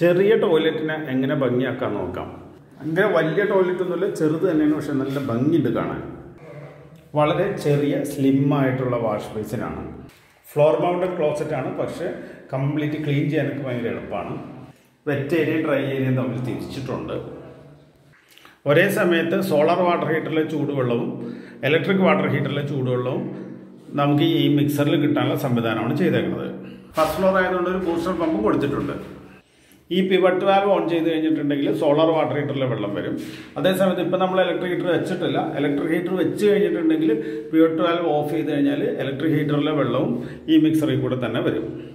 ചെറിയ ടോയ്ലറ്റിനെ എങ്ങനെ ഭംഗിയാക്കാൻ നോക്കാം ഭയങ്കര വലിയ ടോയ്ലറ്റ് ഒന്നുമില്ല ചെറുത് തന്നെയാണ് പക്ഷെ നല്ല ഭംഗിയുണ്ട് കാണാൻ വളരെ ചെറിയ സ്ലിം ആയിട്ടുള്ള വാഷ് ബേസിനാണ് ഫ്ലോർ മൗണ്ടഡ് ക്ലോസറ്റ് ആണ് പക്ഷേ കംപ്ലീറ്റ് ക്ലീൻ ചെയ്യാനൊക്കെ ഭയങ്കര എളുപ്പമാണ് വെറ്റ് ഏരിയയും ഡ്രൈ ഏരിയയും തമ്മിൽ തിരിച്ചിട്ടുണ്ട് ഒരേ സമയത്ത് സോളാർ വാട്ടർ ഹീറ്ററിലെ ചൂടുവെള്ളവും ഇലക്ട്രിക് വാട്ടർ ഹീറ്ററിലെ ചൂടുവെള്ളവും നമുക്ക് ഈ മിക്സറിൽ കിട്ടാനുള്ള സംവിധാനമാണ് ചെയ്തേക്കുന്നത് ഫസ്റ്റ് ഫ്ലോർ ആയതുകൊണ്ട് ഒരു ബൂസ്റ്റർ പമ്പ് കൊടുത്തിട്ടുണ്ട് ഈ പിവട്ട് വാൽവ് ഓൺ ചെയ്ത് കഴിഞ്ഞിട്ടുണ്ടെങ്കിൽ സോളാർ വാട്ടർ ഹീറ്ററിലെ വെള്ളം വരും അതേസമയത്ത് ഇപ്പം നമ്മൾ ഇലക്ട്രിക് ഹീറ്റർ വെച്ചിട്ടില്ല ഇലക്ട്രിക് ഹീറ്റർ വെച്ച് കഴിഞ്ഞിട്ടുണ്ടെങ്കിൽ പിവട്ട് വാൽവ് ഓഫ് ചെയ്ത് കഴിഞ്ഞാൽ ഇലക്ട്രിക് ഹീറ്ററിലെ വെള്ളവും ഈ മിക്സറിൽ കൂടെ തന്നെ വരും